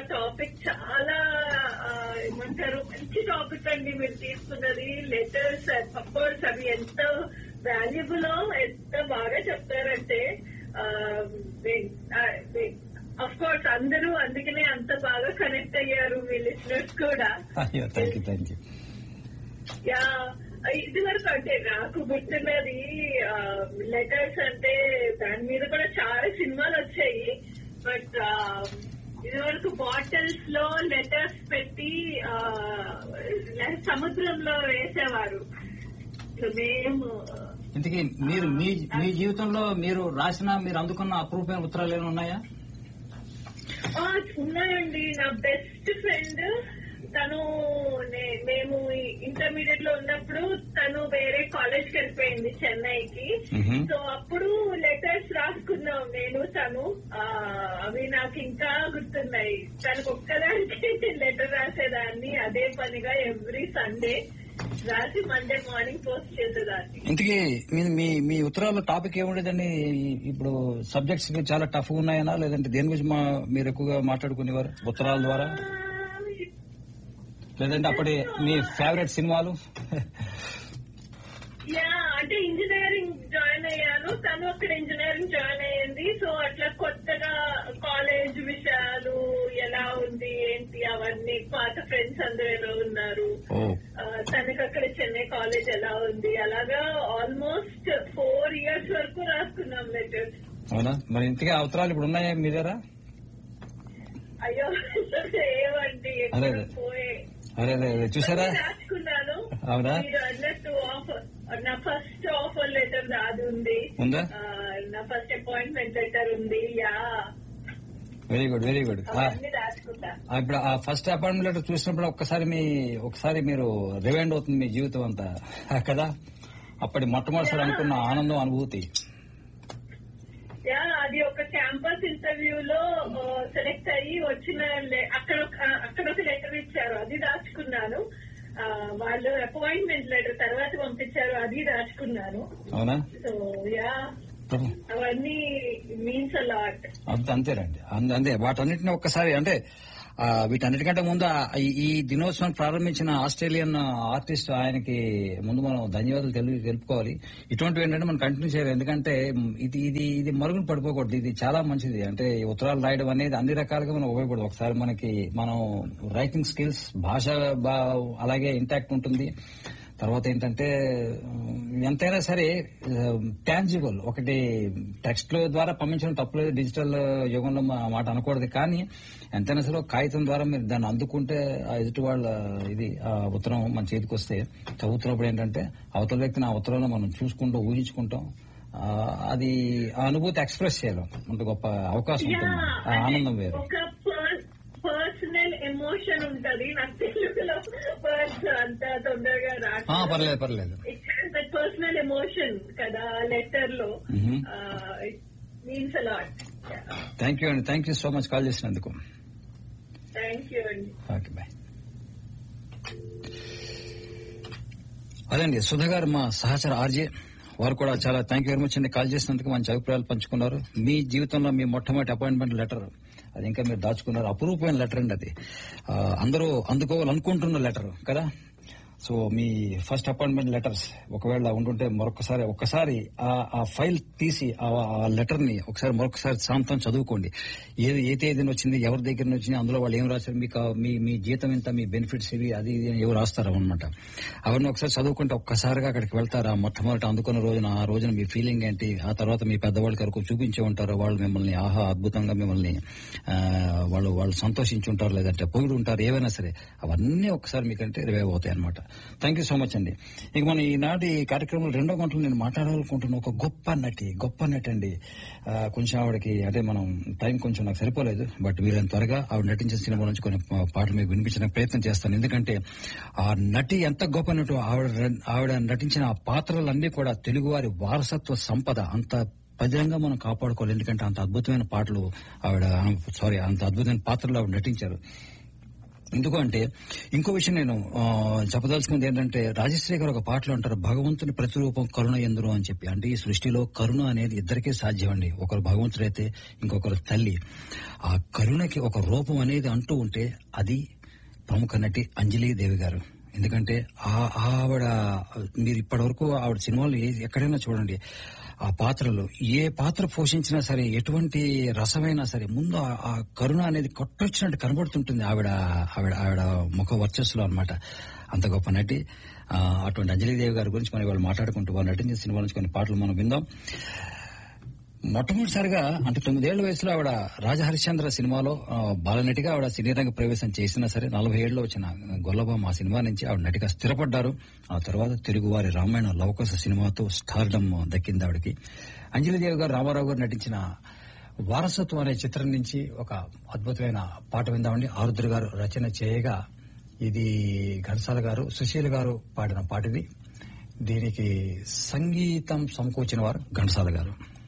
Topic చాలా ఆ, ఏమంటారు మంచి టాపిక్ అండి మీరు తీసుకున్నది లెటర్స్ అఫ్కోర్స్ అవి ఎంత వాల్యుబుల్ ఎంత బాగా చెప్తారంటే అఫ్ కోర్స్ అందరూ అందుకనే అంత బాగా కనెక్ట్ అయ్యారు మీ లిస్నర్స్ కూడా అయ్యో thank you thank you yeah ఇది వరకు అంటే నాకు గుర్తున్నది లెటర్స్ అంటే దాని మీద కూడా చాలా సినిమాలు వచ్చాయి బట్ ఇది వరకు బాటిల్స్ లో లెటర్స్ పెట్టి ఆ, సముద్రంలో వేసేవారు So మేము ఇంతకీ మీరు మీ మీ జీవితంలో మీరు రాసిన మీరు అందుకున్న అప్రూపమైన ఉత్తరాలు ఏమైనా ఉన్నాయా ఆ, ఉన్నాయండి నా బెస్ట్ ఫ్రెండ్ తను నే- మేము ఇంటర్మీడియట్ లో ఉన్నప్పుడు తను వేరే కాలేజ్ కి వెళ్ళిపోయింది చెన్నైకి మ్మ్. సో అప్పుడు లెటర్స్ రాసుకున్నాం నేను తను ఆ, అవి నాకు ఇంకా గుర్తున్నాయి తనకు ఒక్కదానికి లెటర్ రాసేదాన్ని అదే పనిగా ఎవ్రీ సండే రాసి మండే మార్నింగ్ పోస్ట్ చేసేదాన్ని ఇంతకీ మీ మీ మీ ఉత్తరాల్లో టాపిక్ ఏముండేదండి ఇప్పుడు సబ్జెక్ట్స్ చాలా టఫ్ ఉన్నాయనా లేదంటే దేని గురించి మా మీరు ఎక్కువగా మాట్లాడుకునేవారు ఉత్తరాల ద్వారా లేదంటే అప్పటి మీ ఫేవరెట్ సినిమాలు యా అంటే ఇంజనీరింగ్ జాయిన్ అయ్యాను తను అక్కడ ఇంజనీరింగ్ జాయిన్ అయ్యింది సో అట్లా కొత్తగా కాలేజ్ విషయాలు ఎలా ఉంది ఏంటి అవన్నీ పాత ఫ్రెండ్స్ అందరూ ఎలా ఉన్నారు ఓ ఆ, తనకి అక్కడ చెన్నై కాలేజ్ ఎలా ఉంది అలాగా ఆల్మోస్ట్ ఫోర్ ఇయర్స్ వరకు రాసుకున్నాం లెటర్స్ అవునా మరి ఇంతకీ ఆ ఉత్తరాలు ఇప్పుడు ఉన్నాయా మీ దగ్గర అయ్యో ఏవండి అదే, ఎక్కడ అదే. పోయే అదే అదే అదే చూసారా రాసుకున్నాను అవునా? మీరు అన్నట్టు ఆఫర్ నా ఫస్ట్ ఆఫర్ లెటర్ అది ఉంది ఉందా ఆ, నా ఫస్ట్ అపాయింట్మెంట్ లెటర్ ఉంది yeah very good very good అవన్నీ రాసుకుంటా ఇప్పుడు ఆ ఫస్ట్ అపాయింట్మెంట్ లెటర్ చూసినప్పుడు ఒక్కసారి మీ ఒకసారి మీరు రివైండ్ అవుతుంది మీ జీవితం అంతా కదా అప్పటి మొట్టమొదటిసారి అనుకున్న ఆనందం అనుభూతి యా అది ఒక క్యాంపస్ ఇంటర్వ్యూలో సెలెక్ట్ అయ్యి వచ్చిన లే- అక్కడ ఒక- అక్కడ ఒక లెటర్ ఇచ్చారు అది రాసుకున్నాను ఆ, వాళ్ళు అపాయింట్మెంట్ లెటర్ తర్వాత పంపించారు అది రాసుకున్నాను అవునా సో యా అవన్నీ మీన్స్ అ లాట్ అంత అంతేనండి అంద- అంతే వాటన్నిటిని ఒక్కసారి అంటే ఆ, వీటన్నిటికంటే ముందు ఆ- ఈ- ఈ దినోత్సవం ప్రారంభించిన ఆస్ట్రేలియన్ ఆర్టిస్ట్ ఆయనకి ముందు మనం ధన్యవాదాలు తెలు తెలుపుకోవాలి ఇటువంటివి ఏంటంటే మనం కంటిన్యూ చేయాలి ఎందుకంటే మ్, ఇది ఇది ఇది మరుగున పడిపోకూడదు ఇది చాలా మంచిది అంటే ఈ ఉత్తరాలు రాయడం అనేది అన్ని రకాలుగా మనం ఉపయోగపడదు ఒకసారి మనకి మనం రైటింగ్ స్కిల్స్ భాష బా- అలాగే ఇంటాక్ట్ ఉంటుంది తర్వాత ఏంటంటే ఉమ్, ఎంతైనా సరే టాంజిబుల్ ఒకటి టెక్స్ట్ ద్వారా పంపించడం తప్పలేదు డిజిటల్ యుగంలో మా మాట అనకూడదు కానీ ఎంతైనా సరే ఒక కాగితం ద్వారా మీరు దాన్ని అందుకుంటే ఆ ఎదుటి వాళ్ళ ఇది ఆ ఉత్తరం మన చేతికి వస్తే చదువుతున్నప్పుడు ఏంటంటే అవతల వ్యక్తిని ఆ ఉత్తరంలో మనం చూసుకుంటూ ఊహించుకుంటాం ఆ, అది ఆ అనుభూతి ఎక్స్ప్రెస్ చేయడం అంత గొప్ప అవకాశం యా ఉంటుంది ఆ ఆనందం వేరు ఒక పర్సనల్ ఎమోషన్ ఉంటది నాకు తెలుగులో పర్స్ అంత తొందరగా ఆ, రాదు పర్లేదు పర్లేదు it has that personal emotion కదా లెటర్ లో hmm. Means a lot thank you అండి thank you so much call చేసినందుకు థ్యాంక్ యూ అండి ఓకే బాయ్ అదండి సుధా గారు మా సహచర ఆర్జే వారు కూడా చాలా థ్యాంక్ యూ వెరీ మచ్ అండి కాల్ చేసినందుకు మంచి అభిప్రాయాలు పంచుకున్నారు మీ జీవితంలో మీ మొట్టమొదటి అపాయింట్మెంట్ లెటర్ అది ఇంకా మీరు దాచుకున్నారు అపురూపమైన లెటర్ అండి అది ఆ, అందరూ అందుకోవాలనుకుంటున్న లెటర్ కదా సో మీ ఫస్ట్ అపాయింట్మెంట్ లెటర్స్ ఒకవేళ ఉంటుంటే మరొకసారి ఒక్కసారి ఆ ఆ ఫైల్ తీసి ఆ లెటర్ ని ఒకసారి మరొకసారి సాంతం చదువుకోండి ఏది ఏ తేదీన వచ్చింది ఎవరి దగ్గర నుంచి వచ్చింది అందులో వాళ్ళు ఏం రాశారు మీకు ఆ మీ మీ జీతం ఎంత మీ బెనిఫిట్స్ ఇవి అది ఇది అని ఎవరు రాస్తారు అనమాట అవన్నీ ఒకసారి చదువుకుంటే ఒక్కసారిగా అక్కడికి వెళ్తారు ఆ మొట్టమొదటి అందుకున్న రోజున ఆ రోజున మీ ఫీలింగ్ ఏంటి ఆ తర్వాత మీ పెద్దవాళ్ళకి వరకు చూపించి ఉంటారు వాళ్ళు మిమ్మల్ని ఆహా అద్భుతంగా మిమ్మల్ని ఆ, వాళ్ళు వాళ్ళు సంతోషించి ఉంటారు లేదంటే పొగిడి ఉంటారు ఏవైనా సరే అవన్నీ ఒకసారి మీకంటే రివైవ్ అవుతాయి అనమాట థ్యాంక్ యూ సో మచ్ అండి ఇక మన ఈనాటి కార్యక్రమంలో రెండో గంటలు నేను మాట్లాడాలనుకుంటున్న ఒక గొప్ప నటి గొప్ప నటి అండి ఆ, కొంచెం ఆవిడకి అంటే మనం టైం కొంచెం నాకు సరిపోలేదు బట్ వీళ్ళని త్వరగా ఆవిడ నటించిన సినిమా నుంచి కొన్ని పా- పాటలు మీకు వినిపించడానికి ప్రయత్నం చేస్తాను ఎందుకంటే ఆ నటి ఎంత గొప్ప నటు ఆవిడ ఆవిడ నటించిన ఆ పాత్రలన్నీ కూడా తెలుగువారి వారసత్వ సంపద అంత పదిలంగా మనం కాపాడుకోవాలి ఎందుకంటే అంత అద్భుతమైన పాటలు ఆవిడ సారీ అంత అద్భుతమైన పాత్రలు ఆవిడ నటించారు ఎందుకు అంటే ఇంకో విషయం నేను ఆ, చెప్పదలుచుకుంది ఏంటంటే రాజశ్రీ గారు ఒక పాటలో అంటారు భగవంతుని ప్రతిరూపం కరుణ ఎందురు అని చెప్పి అంటే ఈ సృష్టిలో కరుణ అనేది ఇద్దరికే సాధ్యం అండి ఒకరు భగవంతుడైతే ఇంకొకరు తల్లి ఆ కరుణకి ఒక రూపం అనేది అంటూ ఉంటే అది ప్రముఖ నటి అంజలి దేవి గారు ఎందుకంటే ఆ- ఆవిడ మీరు ఇప్పటి వరకు ఆవిడ సినిమాలు ఏ- ఎక్కడైనా చూడండి ఆ పాత్రలో ఏ పాత్ర పోషించినా సరే ఎటువంటి రసమైనా సరే ముందు ఆ- ఆ కరుణ అనేది కొట్టొచ్చినట్టు కనబడుతుంటుంది ఆవిడ ఆవిడ ఆవిడ ముఖ వర్చస్సులో అన్నమాట అంత గొప్ప నటి ఆ, అటువంటి అంజలిదేవి గారి గురించి మనం ఇవాళ మాట్లాడుకుంటూ వారు నటించిన సినిమా నుంచి కొన్ని పాటలు మనం విందాం మొట్టమొదటిసారిగా అంటే తొమ్మిదేళ్ల వయసులో ఆవిడ రాజహరిశ్చంద్ర సినిమాలో ఆ, బాలనటిగా ఆవిడ సినీ రంగ ప్రవేశం చేసినా సరే నలభై ఏళ్ళలో వచ్చిన గొల్లబామ ఆ సినిమా నుంచి ఆవిడ నటిగా స్థిరపడ్డారు ఆ తర్వాత తెలుగువారి రామాయణ లవకుశ సినిమాతో స్టార్డమ్ దక్కింది ఆవిడకి అంజలిదేవి గారు రామారావు గారు నటించిన వారసత్వం అనే చిత్రం నుంచి ఒక అద్భుతమైన పాట విందామండి ఆరుద్ర గారు రచన చేయగా ఇది ఘంటసాల గారు సుశీల్ గారు పాడిన పాట ఇది దీనికి సంగీతం సమకూర్చిన వారు ఘంటసాల గారు